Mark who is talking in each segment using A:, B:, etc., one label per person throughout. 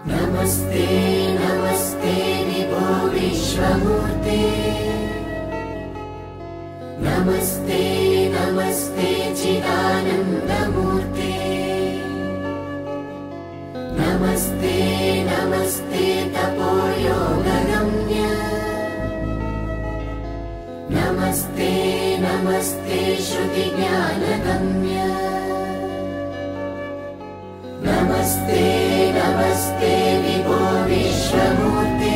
A: नमस्ते नमस्ते विभो विश्वमूर्ते नमस्ते नमस्ते चिदानन्दमूर्ते नमस्ते नमस्ते तपोयोगगम्य नमस्ते नमस्ते श्रुतिज्ञानगम्य नमस्ते नमस्ते विभो विश्वमूर्ते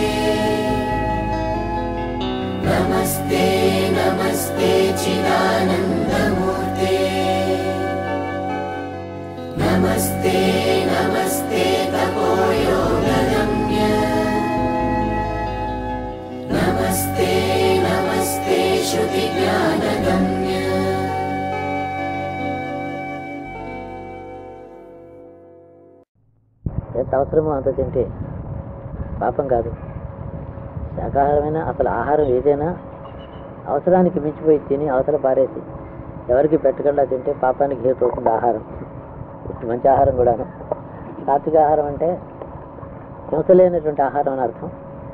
A: नमस्ते नमस्ते चिदानन्दमूर्ते नमस्ते नमस्ते तपोयोगगम्य नमस्ते नमस्ते श्रुतिज्ञानगम्य
B: ఎంత అవసరమో అంత తింటే పాపం కాదు శాకాహారమైన అసలు ఆహారం ఏదైనా అవసరానికి మించిపోయి తిని అవతల పారేసి ఎవరికి పెట్టకుండా తింటే పాపానికి హేతు అవుతుంది ఆహారం ఇది మంచి ఆహారం కూడాను సాత్విక ఆహారం అంటే హింస లేనటువంటి ఆహారం అని అర్థం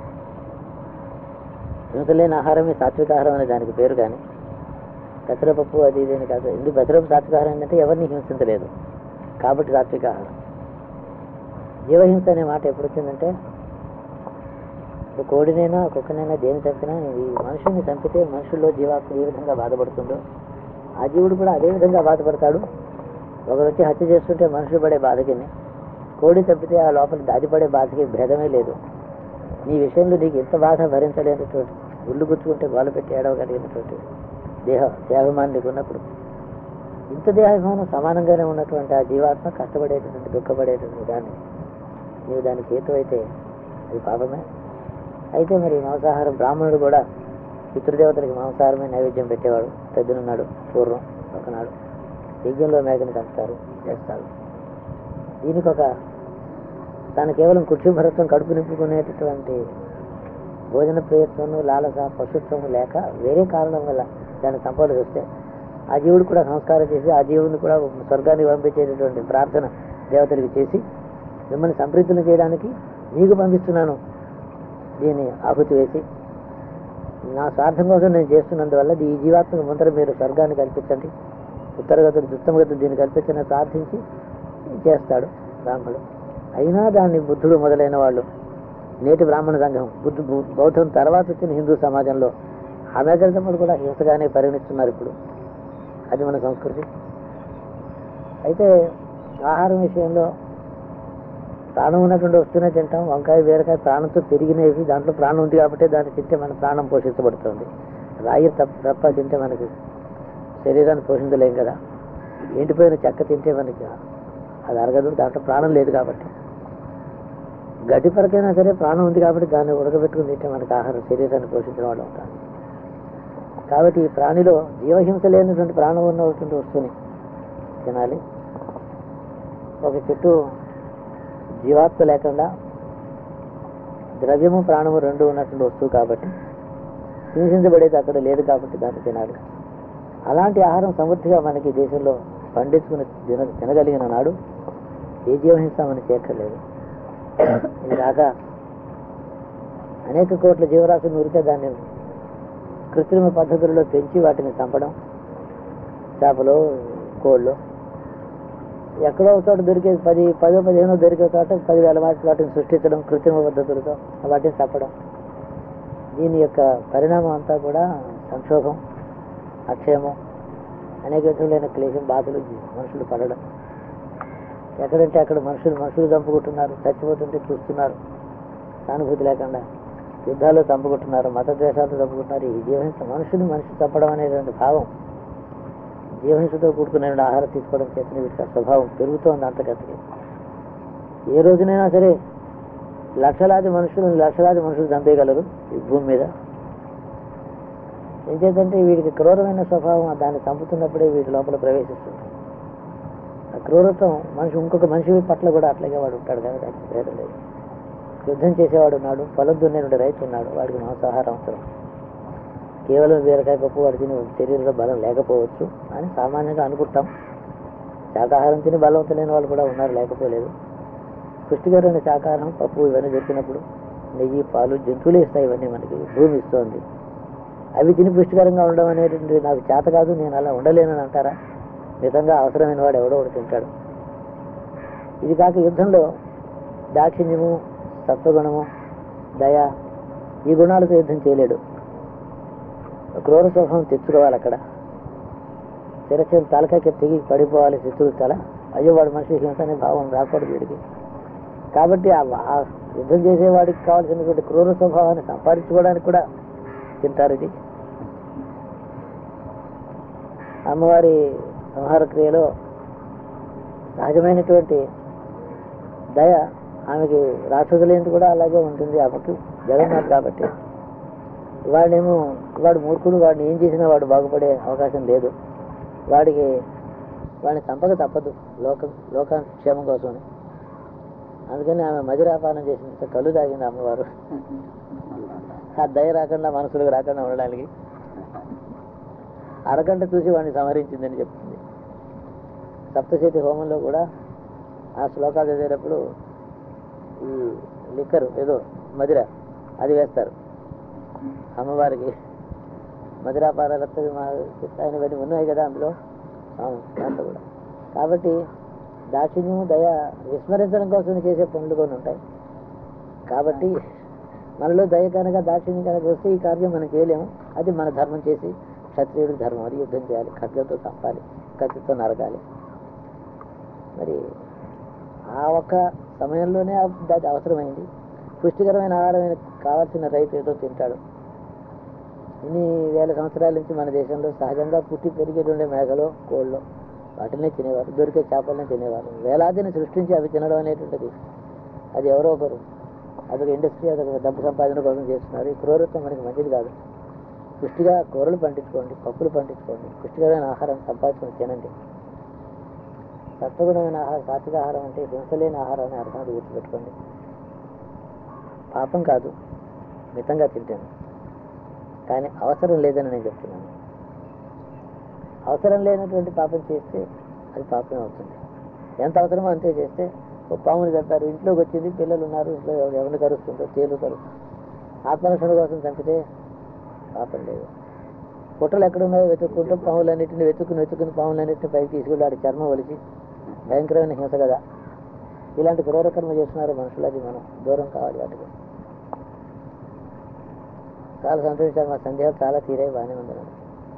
B: హింస లేని ఆహారమే సాత్విక ఆహారం అనే దానికి పేరు కానీ పెసరపప్పు అది ఇది అని కాదు ఎందుకు పెసరపప్పు సాత్విక ఆహారం ఏంటంటే ఎవరిని హింసించలేదు కాబట్టి సాత్విక ఆహారం జీవహింస అనే మాట ఎప్పుడు వచ్చిందంటే ఒక కోడినైనా కుక్కనైనా దేని చంపినా ఈ మనుషుల్ని చంపితే మనుషుల్లో జీవాత్మ ఏ విధంగా బాధపడుతుందో ఆ జీవుడు కూడా అదే విధంగా బాధపడతాడు ఒకరు వచ్చి హత్య చేస్తుంటే మనుషులు పడే బాధకి కోడి చంపితే ఆ లోపల దాదిపడే బాధకి భేదమే లేదు నీ విషయంలో నీకు ఎంత బాధ భరించలేనటువంటి గుళ్ళు గుచ్చుకుంటే గోల పెట్టి ఏడవగలిగినటువంటి దేహ దేహాభిమానం నీకు ఉన్నప్పుడు ఇంత దేహాభిమానం సమానంగానే ఉన్నటువంటి ఆ జీవాత్మ కష్టపడేటువంటి దుఃఖపడేటువంటి దాన్ని నీవు దానికి హేతు అయితే అది పాపమే అయితే మరి మాంసాహారం బ్రాహ్మణుడు కూడా పితృదేవతలకి మాంసాహారమే నైవేద్యం పెట్టేవాడు పెద్దనున్నాడు పూర్వం ఒకనాడు యజ్ఞంలో మేకని చంపుతారు చేస్తారు దీనికి ఒక తాను కేవలం కుక్షిభరత్వం కడుపు నింపుకునేటటువంటి భోజన ప్రయత్నం లాలస పశుత్వం లేక వేరే కారణం వల్ల దాన్ని చంపాల్సి వస్తే ఆ జీవుడు కూడా సంస్కారం చేసి ఆ జీవుని కూడా స్వర్గానికి పంపించేటటువంటి ప్రార్థన దేవతలకు చేసి మిమ్మల్ని సంప్రీతులు చేయడానికి మీకు పంపిస్తున్నాను దీన్ని ఆహుతి వేసి నా స్వార్థం కోసం నేను చేస్తున్నందువల్ల ఈ జీవాత్మకు ముందర మీరు స్వర్గాన్ని కల్పించండి ఉత్తరగతులు దుత్తమగతులు దీన్ని కల్పించని ప్రార్థించి చేస్తాడు బ్రాహ్మణుడు అయినా దాన్ని బుద్ధుడు మొదలైన వాళ్ళు నేటి బ్రాహ్మణ సంఘం బుద్ధు బు- బౌద్ధం తర్వాత వచ్చిన హిందూ సమాజంలో అమెరికన్ కూడా హింసగానే పరిగణిస్తున్నారు ఇప్పుడు అది మన సంస్కృతి అయితే ఆహారం విషయంలో ప్రాణం ఉన్నటువంటి వస్తువునే తింటాం వంకాయ బీరకాయ ప్రాణంతో పెరిగినవి దాంట్లో ప్రాణం ఉంది కాబట్టి దాన్ని తింటే మన ప్రాణం పోషించబడుతుంది రాయి తప్ప తప్ప తింటే మనకి శరీరాన్ని పోషించలేం కదా ఎండిపోయిన చెక్క తింటే మనకి అది అరగదు దాంట్లో ప్రాణం లేదు కాబట్టి గడ్డి పరకైనా సరే ప్రాణం ఉంది కాబట్టి దాన్ని ఉడకబెట్టుకుని తింటే మనకి ఆహారం శరీరాన్ని పోషించిన వాళ్ళు ఉంటాం కాబట్టి ఈ ప్రాణిలో జీవహింస లేనటువంటి ప్రాణం ఉన్నటువంటి వస్తువుని తినాలి ఒక చెట్టు జీవాత్మ లేకుండా ద్రవ్యము ప్రాణము రెండు ఉన్నటువంటి వస్తువు కాబట్టి హింసించబడేది అక్కడ లేదు కాబట్టి దాన్ని తినాలి అలాంటి ఆహారం సమృద్ధిగా మనకి దేశంలో పండించుకుని తిన తినగలిగిన నాడు ఏ జీవహింస మనకి చేర్చలేదు ఇది కాక అనేక కోట్ల జీవరాశులు ఉరితే దాన్ని కృత్రిమ పద్ధతుల్లో పెంచి వాటిని చంపడం చేపలు కోళ్ళు ఎక్కడో ఒక చోట దొరికే పది పదో పదిహేనో దొరికే చోట పదివేల వాటి వాటిని సృష్టించడం కృత్రిమ పద్ధతులతో వాటిని చంపడం దీని యొక్క పరిణామం అంతా కూడా సంక్షోభం అక్షయము అనేక విధములైన క్లేశం బాధలు జీ- మనుషులు పడడం ఎక్కడంటే అక్కడ మనుషులు మనుషులు చంపుకుంటున్నారు చచ్చిపోతుంటే చూస్తున్నారు సానుభూతి లేకుండా యుద్ధాలు చంపుకుంటున్నారు మత ద్వేషాలతో చంపుకుంటున్నారు ఈ జీవహింస మనుషుని మనిషి చంపడం అనేటువంటి భావం జీవహింసతో కూడుకునే ఆహారం తీసుకోవడం చేసిన వీటికి ఆ స్వభావం పెరుగుతోంది అంతకంతకి ఏ రోజునైనా సరే లక్షలాది మనుషులు లక్షలాది మనుషులు చంపేయగలరు ఈ భూమి మీద ఏం చేద్దంటే వీడికి క్రూరమైన స్వభావం దాన్ని చంపుతున్నప్పుడే వీటి లోపల ప్రవేశిస్తుంది ఆ క్రూరత్వం మనిషి ఇంకొక మనిషి పట్ల కూడా అట్లాగే వాడు ఉంటాడు కదా దానికి భేదం లేదు యుద్ధం చేసేవాడు ఉన్నాడు పొలం దున్నేటువంటి రైతు ఉన్నాడు వాడికి మాంసాహారం అవసరం కేవలం బీరకాయ పప్పు వాడి తిని శరీరంలో బలం లేకపోవచ్చు అని సామాన్యంగా అనుకుంటాం శాకాహారం తిని బలవంతులైన వాళ్ళు కూడా ఉన్నారు లేకపోలేదు పుష్టికరమైన శాకాహారం పప్పు ఇవన్నీ దొరికినప్పుడు నెయ్యి పాలు జంతువులే ఇస్తాయి ఇవన్నీ మనకి భూమి ఇస్తోంది అవి తిని పుష్టికరంగా ఉండడం అనేటువంటి నాకు చేత కాదు నేను అలా ఉండలేనని అంటారా మితంగా అవసరమైన వాడు ఎవడో ఒకడు తింటాడు ఇది కాక యుద్ధంలో దాక్షిణ్యము సత్వగుణము దయ ఈ గుణాలతో యుద్ధం చేయలేడు క్రూర స్వభావం తెచ్చుకోవాలి అక్కడ చిరచం తలకాయకి తెగి పడిపోవాలి శత్రువు తల అయ్యో వాడు మనిషి హింస అనే భావం రాకూడదు వీడికి కాబట్టి ఆ ఆ యుద్ధం చేసేవాడికి కావాల్సినటువంటి క్రూర స్వభావాన్ని సంపాదించుకోవడానికి కూడా తింటారు ఇది అమ్మవారి సంహార క్రియలో సహజమైనటువంటి దయ ఆమెకి రాక్షసులేంటి కూడా అలాగే ఉంటుంది ఆమెకు జగన్నాథ్ కాబట్టి వాడేమో వాడు మూర్ఖుడు వాడిని ఏం చేసినా వాడు బాగుపడే అవకాశం లేదు వాడికి వాడిని చంపక తప్పదు లోకం లోకానికి క్షేమం కోసమని అందుకని ఆమె మదిరాపానం చేసిన కళ్ళు తాగింది అమ్మవారు ఆ దయ రాకుండా మనసులకు రాకుండా ఉండడానికి అరగంట చూసి వాడిని సంహరించిందని చెప్తుంది సప్తశతి హోమంలో కూడా ఆ శ్లోకాలు చదివేటప్పుడు ఈ లిక్కరు ఏదో మదిర అది వేస్తారు అమ్మవారికి మదిరాపార రక్త ఆయన ఇవన్నీ ఉన్నాయి కదా అందులో అవును, దాంట్లో కూడా కాబట్టి దాక్షిణ్యము దయ విస్మరించడం కోసం చేసే పనులు కొన్ని ఉంటాయి కాబట్టి మనలో దయ కనుక దాక్షిణ్యం కనుక వస్తే ఈ కార్యం మనం చేయలేము అది మన ధర్మం చేసి క్షత్రియుడి ధర్మం అది యుద్ధం చేయాలి ఖడ్గంతో చంపాలి కత్తితో నరకాలి మరి ఆ ఒక్క సమయంలోనే ఆ- అది అవసరమైంది పుష్టికరమైన ఆహారం కావాల్సిన రైతు ఏదో తింటాడు ఇన్ని వేల సంవత్సరాల నుంచి మన దేశంలో సహజంగా పుట్టి పెరిగేటుండే మేకలు కోళ్ళు వాటినే తినేవారు దొరికే చేపలనే తినేవారు వేలాదిని సృష్టించి అవి తినడం అనేటువంటిది అది ఎవరో ఒకరు అదొక ఇండస్ట్రీ అదొక డబ్బు సంపాదన కోసం చేస్తున్నారు ఈ క్రూరత్వం మనకి మంచిది కాదు పుష్టిగా కూరలు పండించుకోండి పప్పులు పండించుకోండి పుష్టికరమైన ఆహారం సంపాదించుకొని తినండి సత్వగుణమైన ఆహారం సాత్విక ఆహారం అంటే హింసలేని ఆహారం అనే అర్థం అది గుర్తుపెట్టుకోండి పాపం కాదు మితంగా తింటాను కానీ అవసరం లేదని నేను చెప్తున్నాను అవసరం లేనటువంటి పాపం చేస్తే అది పాపమే అవుతుంది ఎంత అవసరమో అంతే చేస్తే ఓ పాముని చంపారు ఇంట్లోకి వచ్చింది పిల్లలు ఉన్నారు ఇంట్లో ఎవ- ఎవరిని కరుస్తుందో తేలు కరుస్తుంది ఆత్మరక్షణ కోసం చంపితే పాపం లేదు పుట్టలు ఎక్కడున్నాయో వెతుక్కుంటూ పాములన్నింటిని వెతుక్కుని వెతుక్కుని పాములన్నింటిని పైకి తీసుకెళ్ళి వాడి చర్మం ఒలిచి భయంకరమైన హింస కదా ఇలాంటి క్రూరకర్మ చేస్తున్నారు మనుషులు అది మనం దూరం కావాలి వాటికి చాలా సంతోషించారు మా సందేహాలు చాలా తీరాయి బాగానే ఉంది నాకు.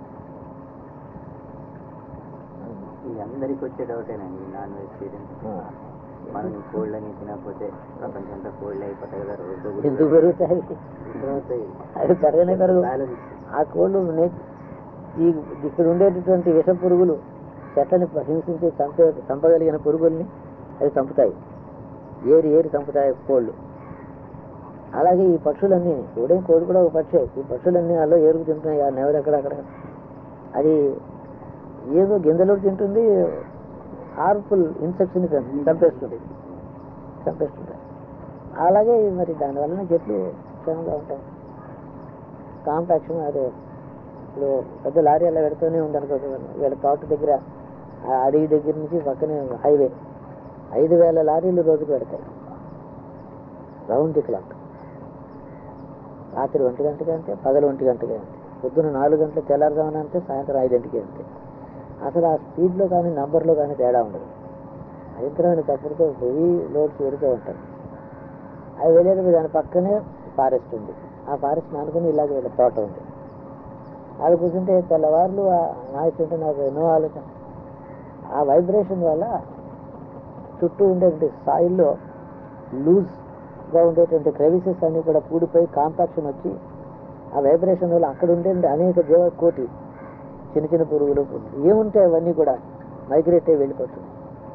C: ఇది అందరికి వచ్చే డౌటేనండి నాన్ వెజిటేరియన్ మనం ఈ కోళ్ళని తినకపోతే ప్రపంచంతో కోళ్ళు అయిపోతాయి కదా రోజు
B: ఎందుకు పెరుగుతాయి అవి పెరగనే పెరుగు
C: బ్యాలెన్స్
B: ఆ కోళ్ళు నే- ఈ ఇక్కడ ఉండేటటువంటి విష పురుగులు చెట్లని హింసించి చంపే చంపగలిగిన పురుగుల్ని అవి చంపుతాయి ఏరి ఏరి చంపుతాయి కోళ్ళు అలాగే ఈ పక్షులన్నీ కోడే కోడి కూడా ఒక పక్షే ఈ పక్షులన్నీ అలా ఏరుకు తింటున్నాయి ఆ నెవరు ఎక్కడక్కడ అది ఏదో గింజలు తింటుంది హార్మ్ఫుల్ ఇన్సెక్ట్స్ని చంపేస్తుంది చంపేస్తుంది అలాగే మరి దానివల్ల చెట్లు క్షేమంగా ఉంటాయి కాంపాక్షన్ అదే ఇప్పుడు పెద్ద లారీ అలా పెడుతూనే ఉందనుకో వీళ్ళ తోట దగ్గర ఆ అడవి దగ్గర నుంచి పక్కనే హైవే ఐదు వేల లారీలు రోజుకు పెడతాయి రౌండ్ ది క్లాక్ రాత్రి ఒంటి గంటకి అంతే పగలు ఒంటి గంటకి అంతే పొద్దున్న నాలుగు గంటల తెల్లారుజామున అంతే సాయంత్రం ఐదింటికి అంతే అసలు ఆ స్పీడ్లో కానీ నంబర్లో కానీ తేడా ఉండదు భయంకరమైన తప్పుడుతో హెవీ లోడ్స్ పెడుతూ ఉంటాయి అవి వెళ్ళేటప్పుడు దాని పక్కనే ఫారెస్ట్ ఉంది ఆ ఫారెస్ట్ అనుకుని ఇలాగ వీళ్ళ తోట ఉంది అది కూర్చుంటే తెల్లవారులు నాయకుంటే నాకు ఎన్నో ఆలోచన ఆ వైబ్రేషన్ వల్ల చుట్టూ ఉండేటువంటి సాయిల్లో లూజ్గా ఉండేటువంటి క్రెవిసెస్ అన్నీ కూడా పూడిపోయి కాంపాక్షన్ వచ్చి ఆ వైబ్రేషన్ వల్ల అక్కడ ఉండే అనేక జీవ కోటి చిన్న చిన్న పురుగులు ఏముంటే అవన్నీ కూడా మైగ్రేట్ అయ్యి వెళ్ళిపోతుంది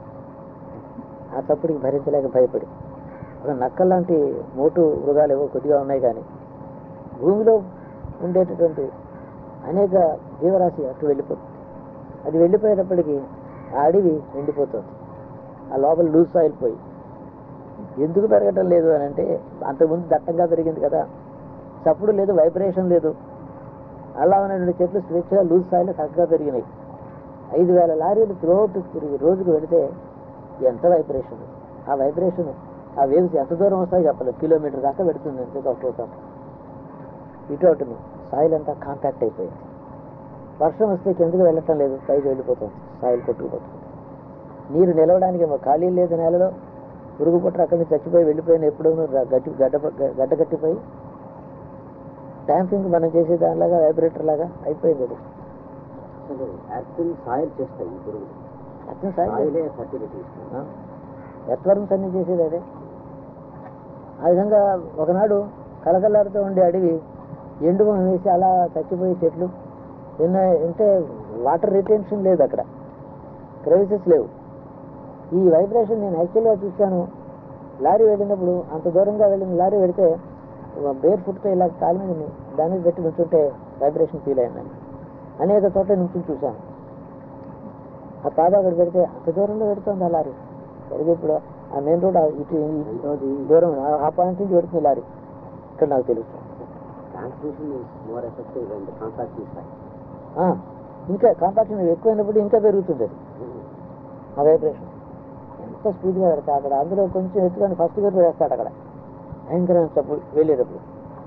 B: ఆ తప్పుడికి భరించలేక భయపడి ఒక నక్క లాంటి మోటు మృగాలు ఏవో కొద్దిగా ఉన్నాయి కానీ భూమిలో ఉండేటటువంటి అనేక జీవరాశి అటు వెళ్ళిపోతుంది అది వెళ్ళిపోయేటప్పటికి ఆ అడవి ఎండిపోతుంది ఆ లోపల లూజ్ సాయిల్ పోయి ఎందుకు పెరగటం లేదు అని అంటే అంతకుముందు దట్టంగా పెరిగింది కదా చప్పుడు లేదు వైబ్రేషన్ లేదు అలా ఉన్నటువంటి చెట్లు స్వేచ్ఛగా లూజ్ సాయిల్ చక్కగా పెరిగినాయి ఐదు వేల లారీలు త్రోట్ తిరిగి రోజుకు వెళితే ఎంత వైబ్రేషన్ ఆ వైబ్రేషన్ ఆ వేవ్స్ ఎంత దూరం వస్తాయో చెప్పలేదు కిలోమీటర్ దాకా పెడుతుంది అంతే ఒక్కో చోట ఇటు అటును సాయిల్ అంతా కాంపాక్ట్ అయిపోయింది వర్షం వస్తే కిందకి వెళ్ళటం లేదు పైకి వెళ్ళిపోతుంది సాయిల్ కొట్టుకుపోతుంది నీరు నిలవడానికి ఏమో ఖాళీ లేదు నేలలో పురుగు పుట్ర అక్కడి నుంచి చచ్చిపోయి వెళ్ళిపోయిన ఎప్పుడూ గట్టి గడ్డ గడ్డ కట్టిపోయి ట్యాంపింగ్ మనం చేసే దానిలాగా వైబ్రేటర్ లాగా అయిపోయింది అది
C: అసలు యాక్చువల్ సాయిల్ చేస్తాయి ఈ పురుగులు
B: అర్థం సాయిల్
C: సాయిలే ఫర్టిలిటీ ఇస్తుంది
B: ఎత్వర్మ్స్ అన్ని చేసేది అదే ఆ విధంగా ఒకనాడు కలకల్లాడుతూ ఉండే అడవి ఎండు మొహం వేసి అలా చచ్చిపోయే చెట్లు ఎన్నో అంటే వాటర్ రిటెన్షన్ లేదు అక్కడ క్రవిసెస్ లేవు ఈ వైబ్రేషన్ నేను యాక్చువల్గా చూశాను లారీ వెళ్ళినప్పుడు అంత దూరంగా వెళ్ళిన లారీ వెళితే బేర్ ఫుట్తో ఇలా కాలు మీద ని- దాని మీద పెట్టి నుంచుంటే వైబ్రేషన్ ఫీల్ అయిందండి అనేక చోట్ల నుంచి చూశాను ఆ పాద అక్కడ పెడితే అంత దూరంలో పెడుతుంది ఆ లారీ సరిగ్గా ఇప్పుడు ఆ మెయిన్ రోడ్ ఇటు ఇటు దూరం ఆ- ఆ పాయింట్ నుంచి పెడుతుంది లారీ ఇక్కడ నాకు తెలుసు
C: transmission is more effective and compact ఇస్తాయి
B: ఆ, ఇంకా కాంపాక్షన్ ఎక్కువైనప్పుడు ఇంకా పెరుగుతుంది అది ఆ వైబ్రేషన్ ఎంత స్పీడ్గా పెడతా అక్కడ అందులో కొంచెం ఎత్తుకొని ఫస్ట్ గేర్ వేస్తాడు అక్కడ భయంకరమైన తప్పు వెళ్ళేటప్పుడు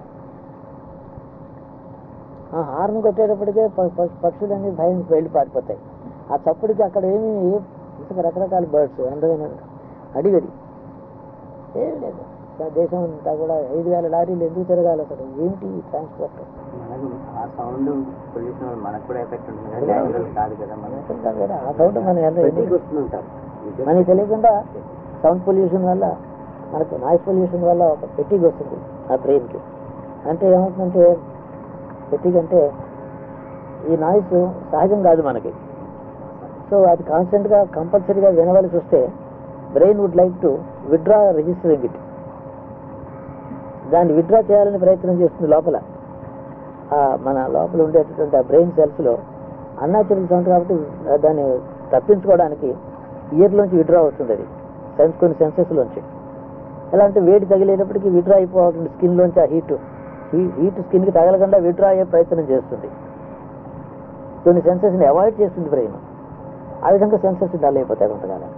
B: ఆ హార్న్ కొట్టేటప్పటికే ప- ప- పక్షులన్నీ భయం వెళ్ళి పారిపోతాయి ఆ చప్పుడికి అక్కడ ఏమి ఏ- ఇసుక రకరకాల బర్డ్స్ అందమైన అడివి అది ఏమి లేదు ఆ దేశం అంతా కూడా ఐదు వేల లారీలు ఎందుకు తిరగాలి అసలు ఏమిటి ట్రాన్స్పోర్ట్
C: మనకు ఆ సౌండ్ పొల్యూషన్ వల్ల మనకు కూడా ఎఫెక్ట్ ఉంటుంది కదా న్యాచురల్ కాదు కదా మనం
B: ఆ సౌండ్ మన ఎంత-
C: ప్రతికి వస్తుంటారు
B: మనకి తెలియకుండా సౌండ్ పొల్యూషన్ వల్ల మనకు నాయిస్ పొల్యూషన్ వల్ల ఒక పెట్టికి వస్తుంది ఆ బ్రెయిన్కి అంటే ఏమవుతుందంటే పెట్టిక్ అంటే ఈ నాయిస్ సహజం కాదు మనకి సో అది కాన్స్టెంట్గా కంపల్సరీగా వినవలసి వస్తే brain would like to withdraw registering it దాన్ని విత్డ్రా చేయాలని ప్రయత్నం చేస్తుంది లోపల ఆ మన లోపల ఉండేటటువంటి ఆ బ్రెయిన్ సెల్స్లో అన్యాచురల్ సౌండ్ కాబట్టి దాన్ని తప్పించుకోవడానికి ఇయర్లోంచి విడ్రా అవుతుంది అది సెన్స్ కొన్ని సెన్సెస్లోంచి ఎలా అంటే వేడి తగిలేటప్పటికి విడ్రా అయిపోతుంది స్కిన్లోంచి ఆ హీట్ హీట్ స్కిన్కి తగలకుండా విడ్రా అయ్యే ప్రయత్నం చేస్తుంది కొన్ని సెన్సెస్ని అవాయిడ్ చేస్తుంది బ్రెయిన్ ఆ విధంగా సెన్సెస్ డల్ అయిపోతాయి కొంతకాలం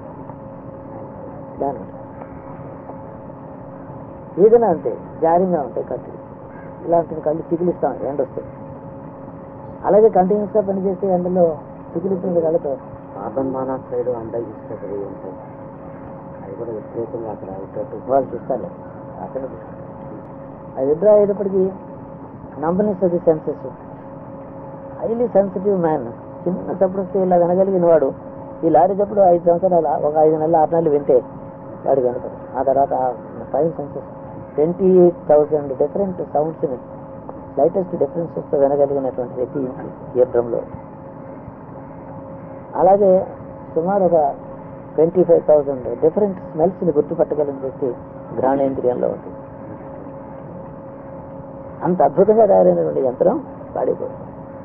B: దాని ఏదైనా అంతే జారింగా ఉంటాయి కళ్ళు ఇలాంటివి కళ్ళు చికిలిస్తాం ఎండ వస్తాయి అలాగే కంటిన్యూస్గా పనిచేస్తే ఎండలో చికిలిస్తుంది కళ్ళతో
C: కార్బన్ మానాక్సైడ్ అండగిస్తాయి ఉంటాయి అది కూడా వ్యతిరేకంగా అక్కడ అవుతాయి
B: వాళ్ళు చూస్తారు అక్కడ అది విడ్రా అయ్యేటప్పటికి నంబనిస్తుంది సెన్సెస్ హైలీ సెన్సిటివ్ మ్యాన్ చిన్న చప్పుడు వస్తే ఇలా వినగలిగిన వాడు ఈ లారీ చప్పుడు ఐదు సంవత్సరాల ఒక ఐదు నెలలు ఆరు నెలలు వింటే వాడు వినపడు ఆ తర్వాత five senses twenty eight thousand different సౌండ్స్ని లైటెస్ట్ డిఫరెన్సెస్తో వినగలిగినటువంటి వ్యక్తి ఇయర్ డ్రమ్లో అలాగే సుమారు ఒక ట్వంటీ ఫైవ్ థౌసండ్ డిఫరెంట్ స్మెల్స్ని గుర్తుపట్టగలిగిన వ్యక్తి ఘ్రాణేంద్రియంలో ఉంది అంత అద్భుతంగా తయారైనటువంటి యంత్రం పాడిపోతుంది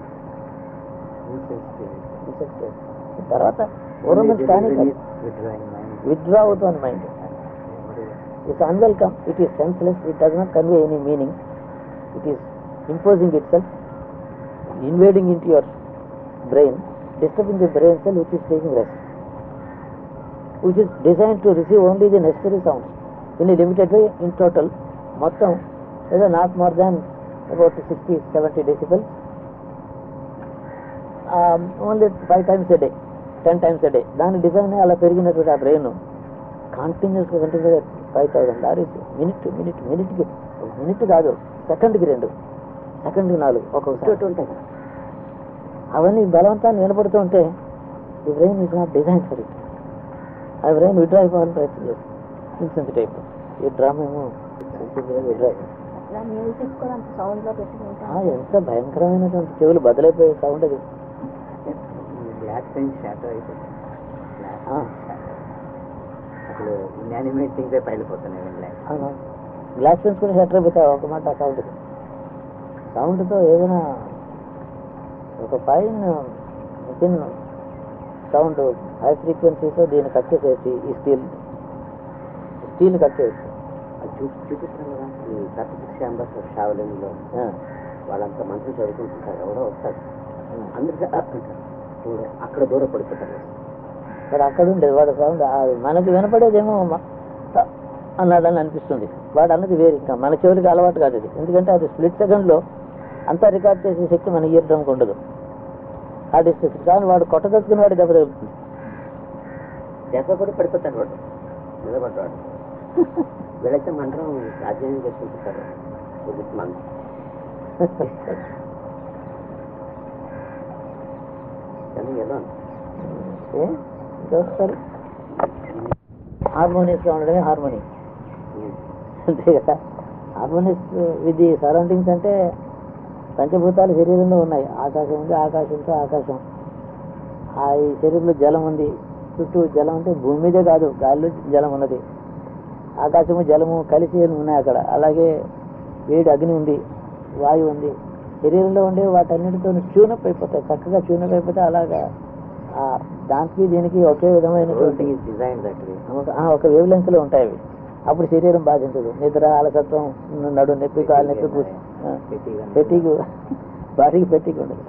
B: తర్వాత ఓరమెంట్స్ కానీ విత్డ్రా అవుతుంది mind it's unwelcome it is senseless it does not convey any meaning it is imposing itself invading in your brain disturbing the brain cell which is taking rest which is design to receive only the necessary sounds in limited way in total మొత్తం ఏదో not more than about sixty seventy decibel only five times a day ten times a day దాని design అలా పెరిగినటువంటి ఆ brain కంటిన్యూస్గా కంటిన్యూగా five thousand lorries minute minute మినిట్కి minute కాదు సెకండ్కి రెండు సెకండ్కి నాలుగు ఒక్కొక్కసారి
C: ఉంటాయి
B: అవన్నీ బలవంతాన్ని వినపడుతూ ఉంటే the brain is not design for it ఆ బ్రెయిన్ విడ్రా అయిపోవాలని ప్రయత్నం చేస్తుంది ఇన్సెన్సిటివ్ ఈ డ్రామా ఏమో విడ్రా
D: అట్లా మ్యూజిక్ కూడా అంత సౌండ్ లో పెట్టుకుంటాం
B: ఆ, ఎంత భయంకరమైనటువంటి చెవులు బదులైపోయే సౌండ్ అది
C: బ్లాక్ పెయిన్ షాటర్ అయిపోతుంది బ్లాక్
B: ఆ.
C: అసలు ఇన్యానిమేట్ థింగ్సే పైలిపోతున్నాయి బ్లాక్
B: అవును గ్లాస్ పెన్స్ కూడా షట్టర్ అయిపోతాయి ఒక మాట సౌండ్ సౌండ్తో ఏదైనా ఒక ఫైన్ వితిన్ సౌండ్ హై ఫ్రీక్వెన్సీతో దీన్ని కట్ చేసేసి ఈ స్టీల్ స్టీల్ కట్ చేయొచ్చు
C: అది చూసి చూపిస్తారు కదా ఈ థర్టీ సిక్స్ ఛాంబర్స్ ఆఫ్ షావలిన్లో
B: ఆ,
C: వాళ్ళంతా మంత్రులు చదువుకుంటుంటారు ఎవరో వస్తారు
B: ఆ.
C: అందరికీ అంటారు చూడు అక్కడ దూరం పడిపోతారు
B: మరి అక్కడ ఉండేది వాడు సౌండ్ మనకి వినపడేదేమో మ- త- అన్నాడని అనిపిస్తుంది వాడు అన్నది వేరు ఇంకా మన చెవులకి అలవాటు కాదు అది ఎందుకంటే అది స్ప్లిట్ సెకండ్లో అంతా రికార్డ్ చేసే శక్తి మన ఇయర్ డ్రమ్కి ఉండదు ఆ డిస్టెన్స్ కానీ వాడు కొట్టదలుచుకుని వాడి దెబ్బ తగులుతుంది
C: దెబ్బ కూడా పడిపోతాడు వాడు నిలబడ్డాడు వీళ్ళైతే మంత్రం అధ్యయనం చేసుకుంటారు బుద్ధిస్ట్ మంత్రం కానీ ఏదో
B: ఏ? ఇంకొకసారి హార్మోనియస్గా ఉండడమే హార్మోని అంతే కదా హార్మోనియస్ విత్ ది సరౌండింగ్స్ అంటే పంచభూతాలు శరీరంలో ఉన్నాయి ఆకాశం ఉంది ఆకాశంతో ఆకాశం ఆ ఈ శరీరంలో జలం ఉంది చుట్టూ జలం అంటే భూమి మీదే కాదు గాలిలో జలం ఉన్నది ఆకాశము జలము కలిసి ఉన్నాయి అక్కడ అలాగే వేడి అగ్ని ఉంది వాయువు ఉంది శరీరంలో ఉండే వాటన్నిటితో ట్యూనప్ అయిపోతాయి చక్కగా ట్యూనప్ అయిపోతే అలాగా ఆ దానికి దీనికి ఒకే విధమైనటువంటి
C: డిజైన్ దట్
B: ఒక- ఆ, ఒక వేవ్ లెంత్ లో ఉంటాయి అవి అప్పుడు శరీరం బాధించదు నిద్ర అలసత్వం నడు నొప్పి కాలు నొప్పి కూర్చు పెట్టికు బాడీకి పెట్టికి ఉండదు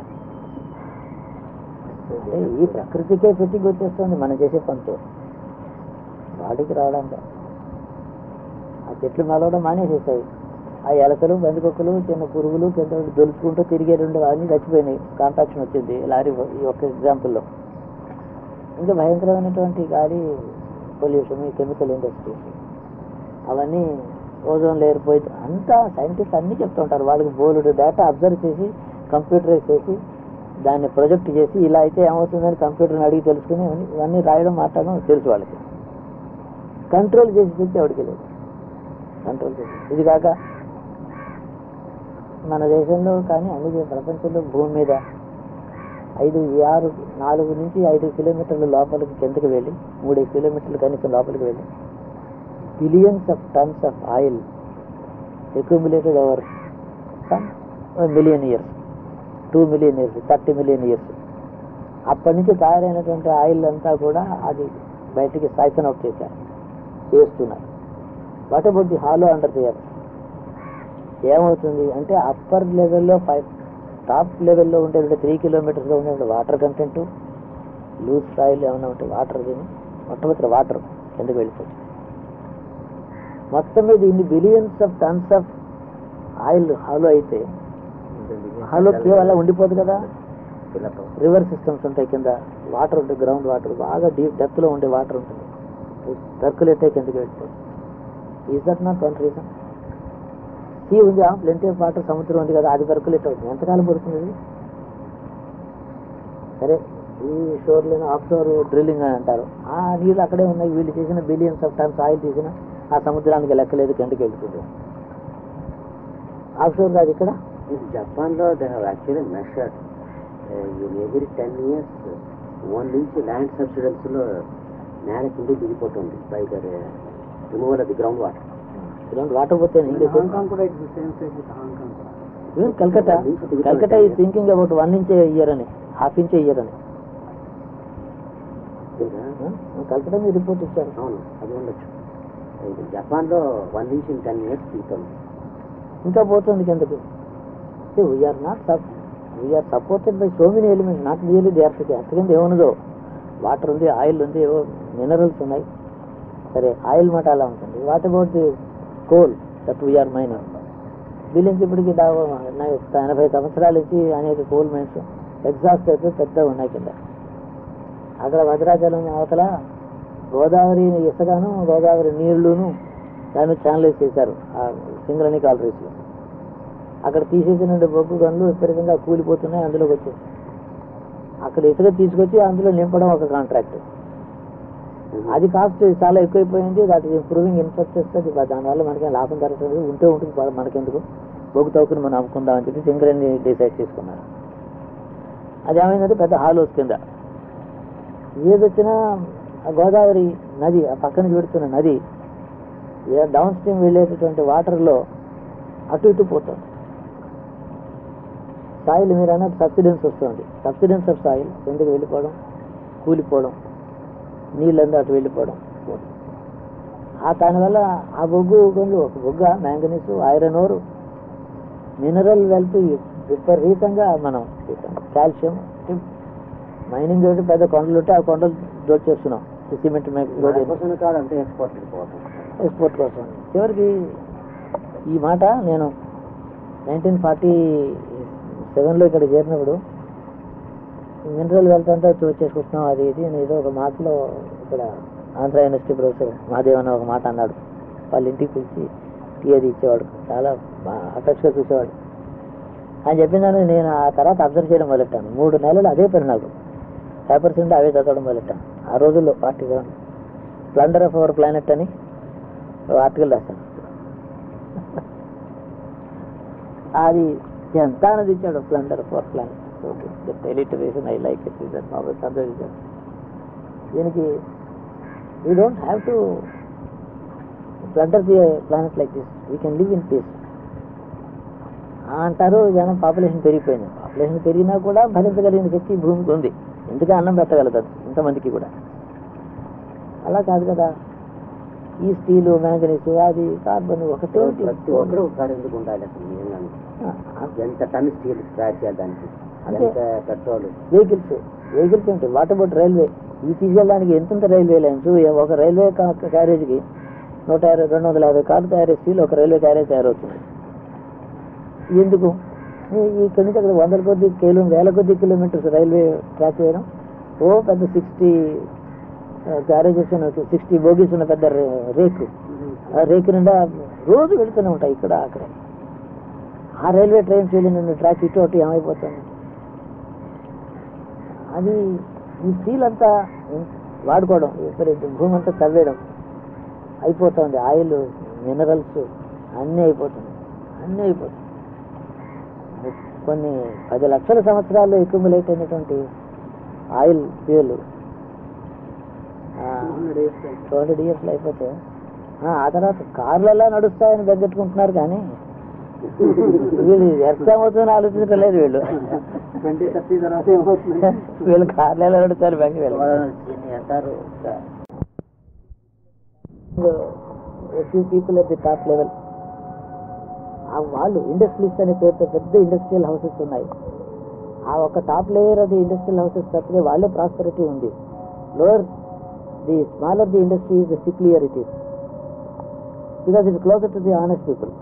B: అంటే ఈ ప్రకృతికే పెట్టికి వచ్చేస్తుంది మనం చేసే పనితో బాడీకి రావడానికి ఆ చెట్లు మలవడం మానేసేస్తాయి ఆ ఎలకలు బందికొక్కలు చిన్న పురుగులు కింద ఉండి దొలుచుకుంటూ తిరిగే రెండు అన్నీ చచ్చిపోయినాయి కాంపాక్షన్ వచ్చింది లారీ ఈ ఒక్క ఎగ్జాంపుల్లో ఇంకా భయంకరమైనటువంటి గాలి పొల్యూషన్ ఈ కెమికల్ ఇండస్ట్రీస్ అవన్నీ ఓజోన్ లేయర్ పోయి అంతా సైంటిస్ట్ అన్నీ చెప్తూ ఉంటారు వాళ్ళకి బోలుడు డేటా అబ్జర్వ్ చేసి కంప్యూటరైజ్ చేసి దాన్ని ప్రొజెక్ట్ చేసి ఇలా అయితే ఏమవుతుందని కంప్యూటర్ని అడిగి తెలుసుకుని ఇవన్నీ- ఇవన్నీ రాయడం మాట్లాడడం తెలుసు వాళ్ళకి కంట్రోల్ చేసి చెప్తే ఎవరికి లేదు కంట్రోల్ చేసి ఇది కాక మన దేశంలో కానీ అన్ని దే- ప్రపంచంలో భూమి మీద ఐదు ఈ ఆరు నాలుగు నుంచి ఐదు కిలోమీటర్ల లోపలికి కిందకి వెళ్ళి మూడైదు కిలోమీటర్లు కనీసం లోపలికి వెళ్ళి billions of tons of oil accumulated over some million years two million years thirty million years అప్పటి నుంచి తయారైనటువంటి ఆయిల్ అంతా కూడా అది బయటికి సైఫన్ అవుట్ చేశారు చేస్తున్నారు what about the hollow under the earth ఏమవుతుంది అంటే అప్పర్ లెవెల్లో ఫైవ్ టాప్ లెవెల్లో ఉండే త్రీ కిలోమీటర్స్లో ఉండే వాటర్ కంటెంట్ లూజ్ సాయిల్ ఏమైనా ఉంటే వాటర్ దీని మొట్టమొదటి వాటర్ కిందకి వెళ్ళిపోతుంది మొత్తం మీద ఇన్ని billions of tons of oil hollow అయితే హాలో కేవలం ఉండిపోదు కదా రివర్ సిస్టమ్స్ ఉంటాయి కింద వాటర్ ఉంటుంది గ్రౌండ్ వాటర్ బాగా డీప్ డెప్త్లో ఉండే వాటర్ ఉంటుంది సర్కులేట్ అయ్యి కిందకి వెళ్ళిపోతుంది is that not one reason sea ఉంది ప్లెంటీ ఆఫ్ వాటర్ సముద్రం ఉంది కదా అది పర్కులేట్ అవుతుంది ఎంతకాలం పడుతుంది ఇది? సరే ఈ షోర్లను ఆఫ్ షోర్ డ్రిల్లింగ్ అని అంటారు ఆ నీళ్ళు అక్కడే ఉన్నాయి వీళ్ళు చేసిన బిలియన్స్ ఆఫ్ టన్స్ ఆయిల్ తీసిన ఆ సముద్రానికి లెక్కలేదు కిందకి వెళ్తుంది ఆఫ్ షోర్ కాదు ఇక్కడ
C: జపాన్లో they have actually measured in every ten years one నుంచి ల్యాండ్ సబ్సిడెన్స్లో నేల కింద దిగిపోతుంది by their removal of the ground water
B: ఇలాంటి వాటర్ పోతే
C: హాంకాంగ్ కూడా it's same place with Hong Kong కూడా
B: ఈవెన్ కల్కట్టా కల్కట్టా ఈ thinking about one inch year అని హాఫ్ ఇంచ్ ఇయర్ అని కల్కట్టా మీరు రిపోర్ట్ ఇచ్చారు
C: అవును అది ఉండొచ్చు ఇది జపాన్లో వన్ నుంచి ఇన్ టెన్ ఇయర్స్ దిగుతుంది
B: ఇంకా పోతుంది కిందకి we're not sup we're supported by so many elements not really the earth earth కింద ఏమున్నదో వాటర్ ఉంది ఆయిల్ ఉంది ఏవో మినరల్స్ ఉన్నాయి సరే ఆయిల్ మాట అలా ఉంటుంది what about the coal that we're mining billions ఇప్పటికి డా- ఉన్నాయి. ఎనభై సంవత్సరాల నుంచి అనేక కోల్ మైన్స్ ఎగ్జాస్ట్ అయిపోయి పెద్దగా ఉన్నాయి కింద అక్కడ భద్రాచలం అవతల గోదావరి ఇసుకను గోదావరి నీళ్లును దాన్ని ఛానలైజ్ చేశారు ఆ సింగరణి కాలరీస్లో అక్కడ తీసేసిన బొగ్గు గనులు విపరీతంగా కూలిపోతున్నాయి అందులోకి వచ్చాయి అక్కడ ఇసుక తీసుకొచ్చి అందులో నింపడం ఒక కాంట్రాక్ట్ అది కాస్ట్ చాలా ఎక్కువైపోయింది దట్ ఈస్ ఇంప్రూవింగ్ ఇన్ఫ్రాస్ట్రక్చర్ దానివల్ల మనకి లాభం జరుగుతుంది ఉంటే ఉంటుంది ప- మనకెందుకు బొగ్గు తవ్వుకుని మనం అమ్ముకుందాం అని చెప్పి సింగరేణి డిసైడ్ చేసుకున్నారు అది ఏమైందంటే పెద్ద హాలోస్ కింద ఏదొచ్చినా ఆ గోదావరి నది ఆ పక్కన పెడుతున్న నది డౌన్ స్ట్రీమ్ వెళ్ళేటటువంటి వాటర్లో అటు ఇటు పోతుంది సాయిల్ మీరు అన్నట్టు సబ్సిడెన్స్ వస్తుంది సబ్సిడెన్స్ ఆఫ్ సాయిల్ ఎందుకు వెళ్ళిపోవడం కూలిపోవడం నీళ్ళంతా అటు వెళ్ళిపోవడం ఆ దానివల్ల ఆ బొగ్గు గనులు ఒక బొగ్గ manganese iron ore mineral wealth విపరీతంగా మనం కాల్షియం మైనింగ్ పెద్ద కొండలు ఉంటే ఆ కొండలు దోచేస్తున్నాం ఈ సిమెంట్
C: పర్సన్ కాదు అంటే ఎక్స్పోర్ట్ వెళ్ళిపోతుంది
B: ఎక్స్పోర్ట్ కోసం చివరికి ఈ మాట నేను నైన్టీన్ ఫార్టీ సెవెన్లో ఇక్కడ చేరినప్పుడు మినరల్ వెళ్తుంటే చూ చేసుకుంటున్నాం అది ఇది అని ఏదో ఒక మాటలో ఇక్కడ ఆంధ్ర యూనివర్సిటీ ప్రొఫెసర్ మహాదేవ్ అని ఒక మాట అన్నాడు వాళ్ళ ఇంటికి పిలిచి టీ అది ఇచ్చేవాడు చాలా బా- ఆకర్షగా చూసేవాడు ఆయన చెప్పిన దాన్ని నేను ఆ తర్వాత అబ్జర్వ్ చేయడం మొదలెట్టాను మూడు నెలలు అదే పని నాకు పేపర్స్ ఉంటే అవే చదవడం మొదలెట్టాను ఆ రోజుల్లో forty seven splendour of our planet అని ఆర్టికల్ రాశాను అది ఎంత అనేది ఇచ్చాడు splendour of our planet okay just elite reason I like it is Babu చదివించాడు దీనికి we don't have to plunder the planet like this we can live in peace అంటారు జనం పాపులేషన్ పెరిగిపోయింది పాపులేషన్ పెరిగినా కూడా భరించగలిగిన శక్తి ఈ భూమికి ఉంది ఎందుకు అన్నం పెట్టగలదు అది ఇంతమందికి కూడా అలా కాదు కదా ఈ స్టీలు మ్యాంగనీస్ అది కార్బన్ ఒకటే ఉంది.
C: ప్రతి ఒక్కరు ఒకసారి ఎందుకు ఉండాలి అసలు నిజంగా
B: ఆ,
C: ఎంత టన్ స్టీల్ తయారు చేయాలి దానికి
B: అంతే.
C: ఎంత పెట్రోల్
B: వెహికల్స్ వెహికల్స్ ఏంటి వాట్ అబౌట్ రైల్వే ఈ తీసుకెళ్ళడానికి ఎంతెంత రైల్వే లైన్స్ ఒక రైల్వే కా- క్యారేజ్కి నూట యాభై రెండు వందల యాభై కార్లు తయారు స్టీల్ ఒక రైల్వే క్యారేజ్ తయారవుతుంది ఎందుకు ఈ- ఇక్కడి నుంచి అక్కడ వందల కొద్ది కిలో వేల కొద్ది కిలోమీటర్స్ రైల్వే ట్రాక్ వేయడం ఓ పెద్ద సిక్స్టీ క్యారేజెస్ ఉన్న సిక్స్టీ బోగీస్ ఉన్న పెద్ద రే- రేకు ఆ రేకు నిండా రోజు వెళుతూనే ఉంటాయి ఇక్కడ అక్కడ ఆ రైల్వే ట్రైన్స్ వెళ్ళిన ట్రాక్ ఇటు అటు ఏమైపోతుంది అది ఈ స్టీల్ అంతా వాడుకోవడం విపరీత భూమి అంతా తవ్వేయడం అయిపోతుంది ఆయిల్ మినరల్స్ అన్నీ అయిపోతుంది అన్నీ అయిపోతుంది కొన్ని పది లక్షల సంవత్సరాలు ఎక్యుములేట్ అయినటువంటి ఆయిల్ ఫ్యూల్ టూ హండ్రెడ్ ఇయర్స్లో అయిపోతే ఆ, ఆ తర్వాత కార్లలో నడుస్తాయని బెగ్గెట్టుకుంటున్నారు కానీ వీళ్ళు ఎర్త్ ఏమవుతుందని ఆలోచించడం లేదు వీళ్ళు
C: ట్వంటీ థర్టీ తర్వాత ఏమవుతుంది
B: వీళ్ళు కార్లు ఎలా నడుస్తారు బ్యాంక్ వీళ్ళు few people at the top level ఆ వాళ్ళు ఇండస్ట్రీస్ అనే పేరుతో పెద్ద ఇండస్ట్రియల్ హౌసెస్ ఉన్నాయి ఆ ఒక top layer of the industrial houses తప్పితే వాళ్ళే ప్రాస్పరిటీ ఉంది lower the smaller the industry the sicklier it is because it closer to the honest people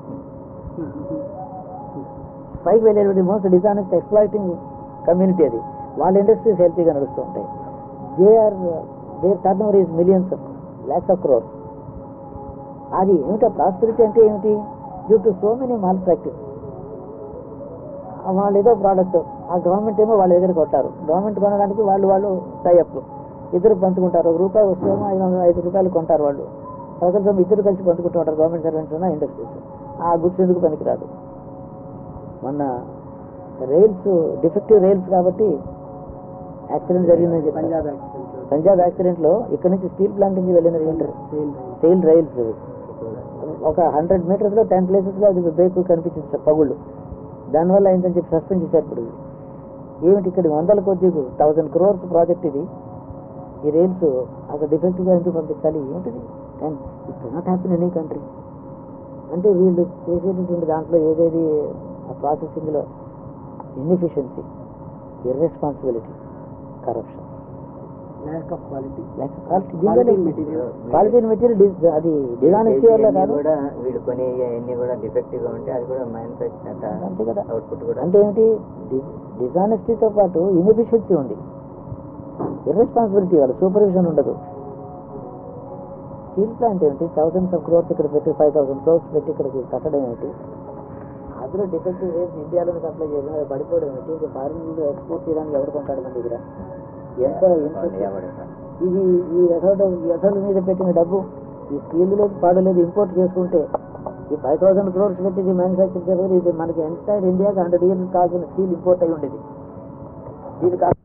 B: పైకి వెళ్ళేటువంటి మోస్ట్ డిజానెస్ట్ ఎక్స్ప్లాయిటింగ్ కమ్యూనిటీ అది వాళ్ళ ఇండస్ట్రీస్ హెల్తీగా నడుస్తూ ఉంటాయి they are their turnover is millions of lakhs of crores అది ఏమిటా ప్రాస్పెరిటీ అంటే ఏమిటి due to so many malpractice వాళ్ళు ఏదో ప్రోడక్ట్ ఆ గవర్నమెంట్ ఏమో వాళ్ళ దగ్గర కొట్టారు గవర్నమెంట్ కొనడానికి వాళ్ళు వాళ్ళు టైఅప్ ఇద్దరు పంచుకుంటారు ఒక రూపాయి వస్తేమో ఐదు వందల ఐదు రూపాయలు కొంటారు వాళ్ళు ప్రజలు సొమ్ము ఇద్దరు కలిసి పంచుకుంటూ ఉంటారు గవర్నమెంట్ సర్వెంట్స్ ఉన్న ఇండస్ట్రీస్ ఆ గుడ్స్ ఎందుకు పనికిరాదు మొన్న రైల్స్ డిఫెక్టివ్ రైల్స్ కాబట్టి యాక్సిడెంట్ జరిగిందని చెప్పి
C: పంజాబ్
B: పంజాబ్ యాక్సిడెంట్లో ఇక్కడ నుంచి స్టీల్ ప్లాంట్ నుంచి వెళ్ళిన రైల్ సెయిల్ రైల్స్ అవి. ఒక హండ్రెడ్ మీటర్స్లో టెన్ ప్లేసెస్లో అది బ్రేక్ కనిపించింది సార్ పగుళ్ళు దానివల్ల అయిందని చెప్పి సస్పెండ్ చేశారు ఇప్పుడు ఏమిటి ఇక్కడ వందల కొద్ది థౌజండ్ క్రోర్స్ ప్రాజెక్ట్ ఇది ఈ రైల్స్ అక్కడ డిఫెక్ట్గా ఎందుకు పంపించాలి ఏంటిది and it not happen any country అంటే వీళ్ళు చేసేటటువంటి దాంట్లో ఏదేది ఆ ప్రాసెసింగ్లో inefficiency irresponsibility corruption
C: lack of quality
B: లేక క్వాలిటీ దీనివల్ల క్వాలిటీ మెటీరియల్ అది డిజానెస్టీ వల్ల కాదు
E: కూడా వీళ్ళు కొని అన్ని కూడా డిఫెక్టివ్ గా ఉంటే అది కూడా మ్యానుఫ్యాక్చర్
B: అంతే కదా
E: అవుట్పుట్ కూడా
B: అంటే ఏమిటి డిజానెస్టీతో పాటు ఇన్ఎఫిషియన్సీ ఉంది ఇర్రెస్పాన్సిబిలిటీ వాళ్ళ సూపర్విజన్ ఉండదు స్టీల్ ప్లాంట్ ఏమిటి థౌసండ్స్ ఆఫ్ క్రోర్స్ ఇక్కడ పెట్టి ఫైవ్ థౌసండ్ క్రోర్స్ పెట్టి ఇక్కడికి కట్టడం ఏమిటి అందులో డిఫెక్టివ్ వేస్ట్ ఇండియాలో సప్లై చేసిన అది పడిపోవడం ఏమిటి ఇంకా ఫారిన్ ఎక్స్పోర్ట్ చేయడానికి ఎవరు కొంటాడు మన దగ్గర ఎంత ఎంత ఇది ఈ వ్యధ ఈ వ్యధల మీద పెట్టిన డబ్బు ఈ స్టీల్ లేదు పాడు లేదు ఇంపోర్ట్ చేసుకుంటే ఈ ఫైవ్ థౌసండ్ క్రోర్స్ పెట్టి ఇది మ్యానుఫ్యాక్చర్ చేయలేదు ఇది మనకి ఎంటైర్ ఇండియాకి హండ్రెడ్ ఇయర్స్ కావాల్సిన స్టీల్ ఇంపోర్ట్ అయి ఉండేది దీని కాస్ట్